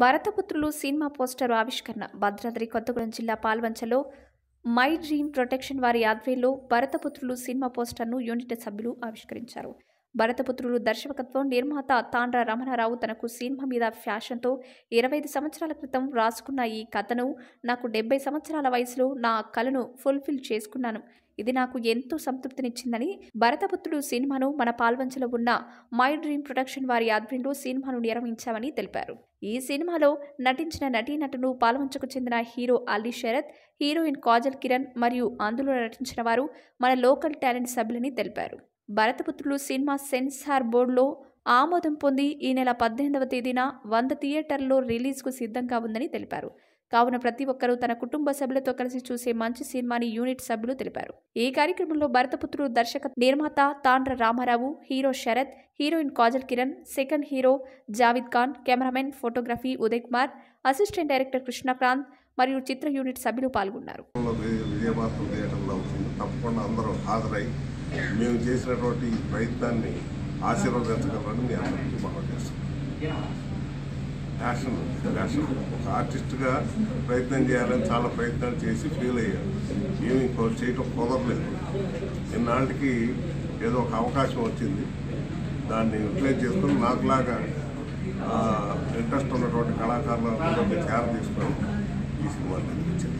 భరతపుత్రులు cinema poster ఆవిష్కరణ భద్రాద్రి కొత్తగూడెం జిల్లా పాల్వంచలో my dream protection వారి ఆధ్వర్యంలో భరతపుత్రులు సినిమా పోస్టర్ను యూనిట్ సభ్యులు ఆవిష్కరించారు భరతపుత్రులు దర్శకత్వం నిర్మాత తాండ్ర రమణారావు తనకు సినిమా మీద ఫ్యాషన్తో ఇరవై ఐదు సంవత్సరాల క్రితం రాసుకున్న ఈ కథను నాకు డెబ్బై సంవత్సరాల వయసులో నా కలను ఫుల్ఫిల్ చేసుకున్నాను ఇది నాకు ఎంతో సంతృప్తినిచ్చిందని భరతపుత్రుడు సినిమాను మన పాల్వంచలో ఉన్న మై డ్రీమ్ ప్రొడక్షన్ వారి ఆధ్వర్యంలో సినిమాను నిర్వహించామని తెలిపారు ఈ సినిమాలో నటించిన నటీనటులు పాల్వంచకు చెందిన హీరో అలీ శరత్ హీరోయిన్ కాజల్ కిరణ్ మరియు అందులో నటించిన వారు మన లోకల్ టాలెంట్ సభ్యులని తెలిపారు భరతపుత్రులు సినిమా సెన్సార్ బోర్డులో ఆమోదం పొంది ఈ నెల పద్దెనిమిదవ తేదీన వంద థియేటర్లో రిలీజ్కు సిద్ధంగా ఉందని తెలిపారు కావున ప్రతి ఒక్కరూ తన కుటుంబ సభ్యులతో కలిసి చూసే మంచి సినిమాని యూనిట్ సభ్యులు తెలిపారు ఈ కార్యక్రమంలో భరతపుత్రుడు దర్శక నిర్మాత Tandra Ramarao hero Sharath heroine Kajal Kiran second hero Javid Khan cameraman photography Uday Kumar assistant director Krishnakanth మరియు చిత్ర యూనిట్ సభ్యులు పాల్గొన్నారు లో వి- విజయభారతం థియేటర్లో అవుతుంది తప్పకుండా అందరూ హాజరై మేము చేసినటువంటి ఈ ప్రయత్నాన్ని ఆశీర్వదించగలరని మీ అందరికీ మనం చేస్తాం ప్యాషన్ ప్యాషన్ ఒక ఆర్టిస్ట్గా ప్రయత్నం చేయాలని చాలా ప్రయత్నాలు చేసి ఫెయిల్ అయ్యారు ఏమి ఇంకో చేయటం కుదరలేదు ఇన్నాళ్ళకి ఏదో ఒక అవకాశం వచ్చింది దాన్ని యూటిలైజ్ చేసుకుని నాకులాగా ఇంట్రెస్ట్ ఉన్నటువంటి కళాకారులందరినీ కేర్ తీసుకొని ఈ సినిమా నిర్మించింది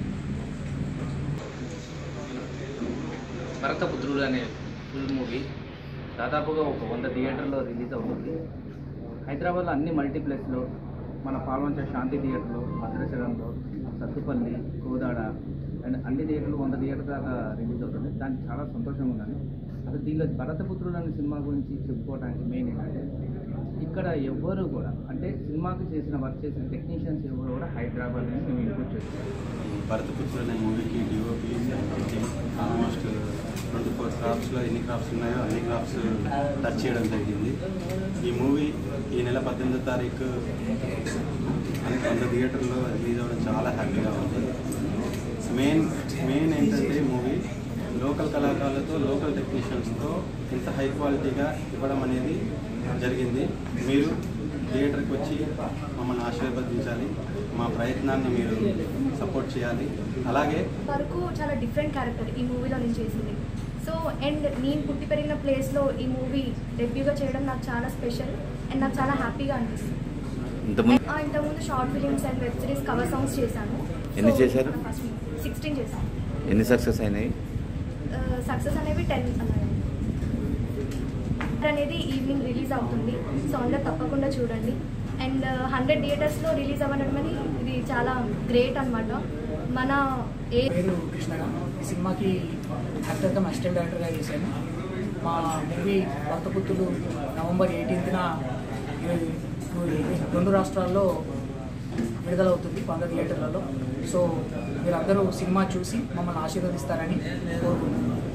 భరతపుత్రుడు అనే ఫుల్ మూవీ దాదాపుగా ఒక వంద థియేటర్లో రిలీజ్ అవుతుంది హైదరాబాద్లో అన్ని మల్టీప్లెక్స్లో మన పాల్వంచ శాంతి థియేటర్లో భద్రాచలంలో సత్తుపల్లి కోదాడ అండ్ అన్ని థియేటర్లు వంద థియేటర్ దాకా రిలీజ్ అవుతుంది దానికి చాలా సంతోషంగా ఉందని అసలు దీనిలో భరతపుత్రుడు అనే సినిమా గురించి చెప్పుకోవడానికి మెయిన్ ఏంటంటే ఇక్కడ ఎవ్వరు కూడా అంటే సినిమాకి చేసిన వర్క్ చేసిన టెక్నీషియన్స్ ఎవరు కూడా హైదరాబాద్ నుంచి మేము ఇంపోర్ట్ చేస్తాం భరతపుత్రుడు అనే మూవీకి డిఓపి ఆల్మోస్ట్ ట్వంటీ ఫోర్ క్రాఫ్ట్స్లో ఎన్ని క్రాఫ్ట్స్ ఉన్నాయో అన్ని క్రాఫ్ట్స్ టచ్ చేయడం జరిగింది ఈ మూవీ ఈ నెల పద్దెనిమిదో తారీఖు మనకి వంద థియేటర్లో రిలీజ్ అవ్వడం చాలా హ్యాపీగా ఉంది మెయిన్ మెయిన్ ఏంటంటే మూవీ లోకల్ కళాకారులతో లోకల్ టెక్నీషియన్స్తో ఇంత హై క్వాలిటీగా ఇవ్వడం అనేది జరిగింది మీరు థియేటర్కి వచ్చి మమ్మల్ని ఆశీర్వదించాలి మా ప్రయత్నాన్ని మీరు సపోర్ట్ చేయాలి అలాగే వరకు చాలా డిఫరెంట్ క్యారెక్టర్ ఈ మూవీలో నేను చేసింది సో అండ్ నేను పుట్టి పెరిగిన ప్లేస్లో ఈ మూవీ డెబ్యూగా చేయడం నాకు చాలా స్పెషల్ అండ్ నాకు చాలా హ్యాపీగా అనిపిస్తుంది ఆ, ఇంతకుముందు short films and web series cover songs చేశాను ఎన్ని చేశారు? ఫస్ట్ సిక్స్టీన్ చేశాను ఎన్ని సక్సెస్ అయినాయి సక్సెస్ అనేవి టెన్ అన్నాడు అనేది ఈవినింగ్ రిలీజ్ అవుతుంది సో అందరు తప్పకుండా చూడండి అండ్ హండ్రెడ్ థియేటర్స్లో రిలీజ్ అవ్వడం అని ఇది చాలా గ్రేట్ అన్నమాట మన ఏ పేరు కృష్ణ ఈ సినిమాకి యాక్టర్గా అసిస్టెంట్ డైరెక్టర్గా చేశాను మా మూవీ భక్తపుత్రులు నవంబర్ ఎయిటీన్త్న రెండు రాష్ట్రాల్లో విడుదలవుతుంది వంద థియేటర్లలో సో మీరందరూ సినిమా చూసి మమ్మల్ని ఆశీర్వదిస్తారని కోరుకుంటున్నాను